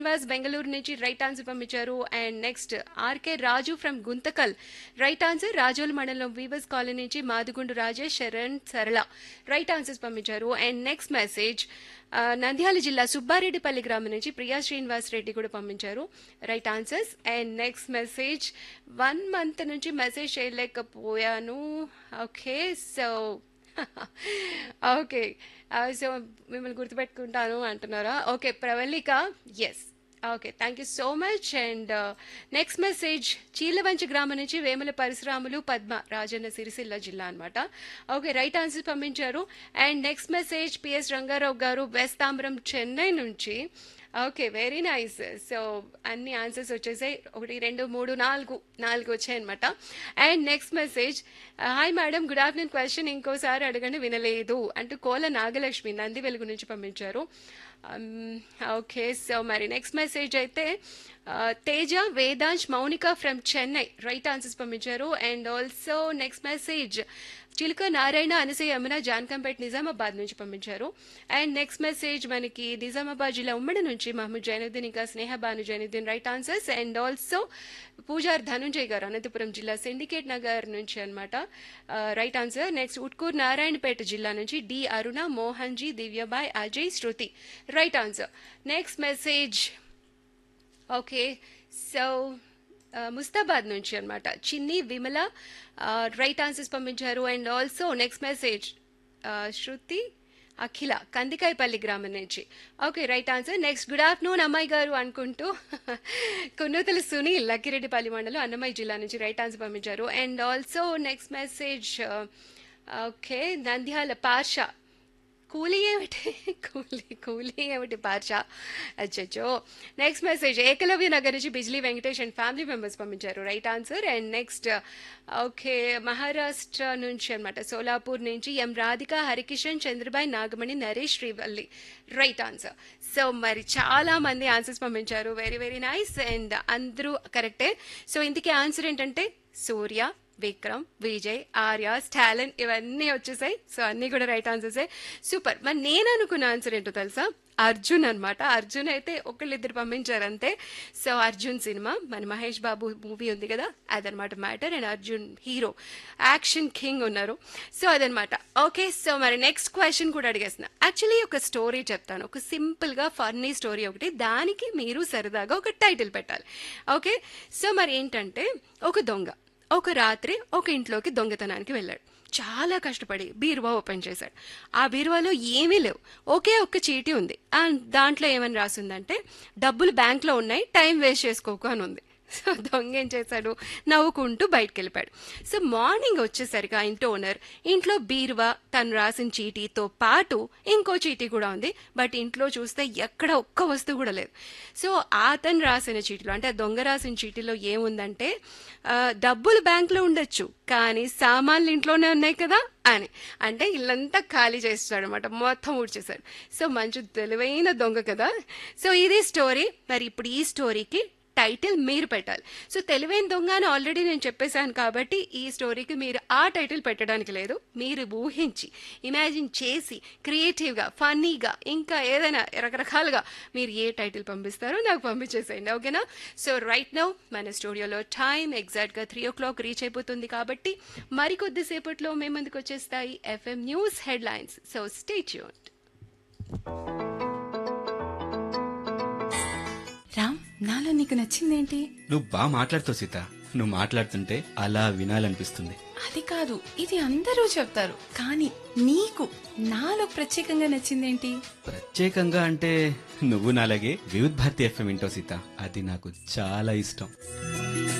శ్రీనివాస్ బెంగళూరు నుంచి right answer పంపించారు and next RK Raju from Guntakal right answer Razole మండలం వీవర్స్ కాలనీ నుంచి మాదుగుండు రాజేష్ శరణ్ సరళ రైట్ ఆన్సర్స్ పంపించారు అండ్ నెక్స్ట్ మెసేజ్ నంద్యాల జిల్లా సుబ్బారెడ్డిపల్లి గ్రామం నుంచి ప్రియా శ్రీనివాస్ రెడ్డి కూడా పంపించారు right answers and next message one month నుంచి మెసేజ్ చేయలేకపోయాను ఓకే సో ఓకే సో మిమ్మల్ని గుర్తుపెట్టుకుంటాను అంటున్నారా okay Pravallika yes okay thank you so much and next message Cheelavanchi గ్రామం నుంచి వేముల పరశురాములు పద్మ రాజన్న సిరిసిల్ల జిల్లా అనమాట ఓకే రైట్ ఆన్సర్ పంపించారు and next message PS Rangarao garu west Tambaram Chennai నుంచి ఓకే వెరీ నైస్ సో అన్ని ఆన్సర్స్ వచ్చేసాయి ఒకటి రెండు మూడు నాలుగు నాలుగు వచ్చాయన్నమాట and next message hi madam good afternoon question ఇంకోసారి అడగండి వినలేదు అంటూ కోల నాగలక్ష్మి నంది వెలుగు నుంచి పంపించారు ఓకే సో మరి నెక్స్ట్ మెసేజ్ అయితే Teja Vedansh Mounika from Chennai right answers పంపించారు and also next message Chiluka Narayana Anasuya Yamuna Jankampet Nizamabad నుంచి పంపించారు అండ్ నెక్స్ట్ మెసేజ్ మనకి నిజామాబాద్ జిల్లా ఉమ్మడి నుంచి మహమ్మద్ జైనుద్దీన్ ఇంకా Sneha Banu Zainuddin right answers and also Pujar Dhanunjay garu Anantapuram జిల్లా సిండికేట్ నగర్ నుంచి అనమాట రైట్ ఆన్సర్ నెక్స్ట్ ఉట్కూర్ నారాయణపేట జిల్లా నుంచి D Aruna Mohan ji Divyabai Ajay Shruti right answer next message okay so Mustabad నుంచి అనమాట చిన్ని విమల రైట్ ఆన్సర్స్ పంపించారు and also next message Shruti Akhila Kandikayapalli గ్రామం నుంచి okay right answer next good afternoon అమ్మాయి గారు అనుకుంటూ కున్నతుల సునీల్ లక్కిరెడ్డిపల్లి మండలం అన్నమయ్య జిల్లా నుంచి రైట్ ఆన్సర్ పంపించారు and also next message okay Nandyal Pasha కూలీ ఏమిటి కూలీ కూలీ ఏమిటి పార్షా అచ్చచ్చో నెక్స్ట్ మెసేజ్ ఏకలవ్య నగర్ నుంచి Bijli Venkatesh and family members పంపించారు right answer and next okay Maharashtra నుంచి అనమాట సోలాపూర్ నుంచి M Radhika Harikishan Chandrabai Nagamani Naresh Srivalli right answer so మరి చాలా మంది ఆన్సర్స్ పంపించారు వెరీ వెరీ నైస్ అండ్ అందరూ కరెక్టే సో ఇందుకే ఆన్సర్ ఏంటంటే సూర్య విక్రమ్ విజయ్ ఆర్య స్టాలిన్ ఇవన్నీ వచ్చేసాయి సో అన్నీ కూడా రైట్ ఆన్సర్సే సూపర్ మరి నేను అనుకున్న ఆన్సర్ ఏంటో తెలుసా అర్జున్ అనమాట అర్జున్ అయితే ఒకళ్ళిద్దరు పంపించారు అంతే సో అర్జున్ సినిమా మన మహేష్ బాబు మూవీ ఉంది కదా అదనమాట matter and Arjun hero action king ఉన్నారు సో అదనమాట ఓకే సో మరి నెక్స్ట్ క్వశ్చన్ కూడా అడిగేస్తున్నా యాక్చువల్లీ ఒక స్టోరీ చెప్తాను ఒక సింపుల్గా ఫన్నీ స్టోరీ ఒకటి దానికి మీరు సరదాగా ఒక టైటిల్ పెట్టాలి ఓకే సో మరి ఏంటంటే ఒక దొంగ ఒక రాత్రి ఒక ఇంట్లోకి దొంగతనానికి వెళ్ళాడు చాలా కష్టపడి బీరువా ఓపెన్ చేశాడు ఆ బీరువాలో ఏమీ లేవు ఒకే ఒక్క చీటీ ఉంది దాంట్లో ఏమని రాసిందంటే డబ్బులు బ్యాంక్లో ఉన్నాయి టైం వేస్ట్ చేసుకోకు అని ఉంది సో దొంగ ఏం చేశాడు నవ్వుకుంటూ బయటకు వెళ్ళిపోయాడు సో మార్నింగ్ వచ్చేసరికి ఆ ఇంటి ఓనర్ ఇంట్లో బీరువా తను రాసిన చీటీతో పాటు ఇంకో చీటీ కూడా ఉంది బట్ ఇంట్లో చూస్తే ఎక్కడ ఒక్క వస్తువు కూడా లేదు సో అతను రాసిన చీటీలో అంటే ఆ దొంగ రాసిన చీటీలో ఏముందంటే డబ్బులు బ్యాంక్లో ఉండొచ్చు కానీ సామాన్లు ఇంట్లోనే ఉన్నాయి కదా అని అంటే ఇల్లంతా ఖాళీ చేస్తాడు అనమాట మొత్తం ఊడ్చేశాడు సో మంచి తెలివైన దొంగ కదా సో ఇది స్టోరీ మరి ఇప్పుడు ఈ స్టోరీకి టైటిల్ మీరు పెట్టాలి సో తెలివైన దొంగ అని ఆల్రెడీ నేను చెప్పేశాను కాబట్టి ఈ స్టోరీకి మీరు ఆ టైటిల్ పెట్టడానికి లేదు మీరు ఊహించి ఇమాజిన్ చేసి క్రియేటివ్గా ఫన్నీగా ఇంకా ఏదైనా రకరకాలుగా మీరు ఏ టైటిల్ పంపిస్తారో నాకు పంపించేసేయండి ఓకేనా సో రైట్ నౌ మన స్టూడియోలో టైం ఎగ్జాక్ట్గా త్రీ ఓ క్లాక్ రీచ్ అయిపోతుంది కాబట్టి మరికొద్దిసేపట్లో మేము ముందుకు వచ్చేస్తాయి FM news headlines so stay tuned Ram నాలో నీకు నచ్చిందేంటి నువ్వు బాగా మాట్లాడుతావు సీత నువ్వు మాట్లాడుతుంటే అలా వినాలనిపిస్తుంది అది కాదు ఇది అందరూ చెప్తారు కానీ నీకు నాలో ప్రత్యేకంగా నచ్చిందేంటి ప్రత్యేకంగా అంటే నువ్వు నాలాగే వివిధ్ భారతి ఎఫ్ఎం వింటావు సీత అది నాకు చాలా ఇష్టం